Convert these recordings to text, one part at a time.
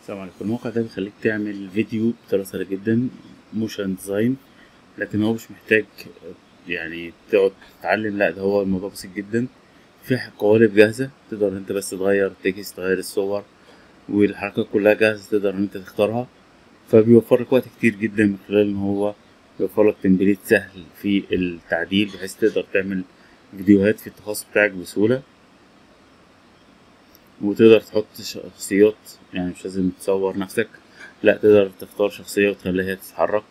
السلام عليكم الموقع ده بيخليك تعمل فيديو بطريقة سهلة جدا موشن ديزاين لكن هو مش محتاج يعني تقعد تتعلم لا ده هو الموضوع بسيط جدا في قوالب جاهزة تقدر انت بس تغير تكست تغير الصور والحركات كلها جاهزة تقدر ان انت تختارها فبيوفر لك وقت كتير جدا من خلال ان هو بيوفر لك تمبليت سهل في التعديل بحيث تقدر تعمل فيديوهات في التخصص بتاعك بسهولة وتقدر تحط شخصيات يعني مش لازم تصور نفسك لا تقدر تختار شخصية وتخليها تتحرك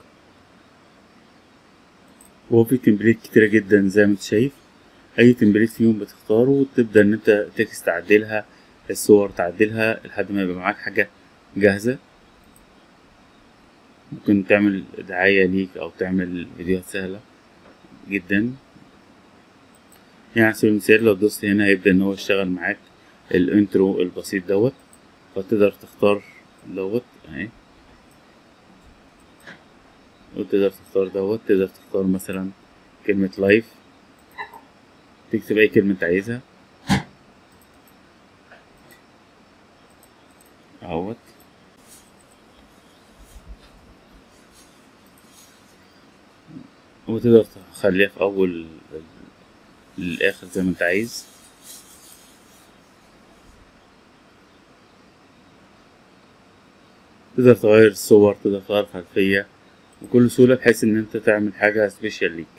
وهو في تمبليت كتيرة جدا زي ما انت شايف اي تمبليت فيهم بتختاره وتبدأ ان انت تكست تعدلها الصور تعدلها لحد ما يبقى معاك حاجة جاهزة ممكن تعمل دعاية ليك او تعمل فيديوهات سهلة جدا يعني على سبيل المثال لو دوست هنا هيبدأ ان هو يشتغل معاك الانترو البسيط دوت فتقدر تختار دوت اهي وتقدر تختار دوت تقدر تختار مثلا كلمة لايف تكتب أي كلمة أنت عايزها اهوت وتقدر تخليها في أول للآخر زي ما أنت عايز تقدر تغير الصور تقدر تغير الخلفية بكل سهولة بحيث إن أنت تعمل حاجة سبيشال ليك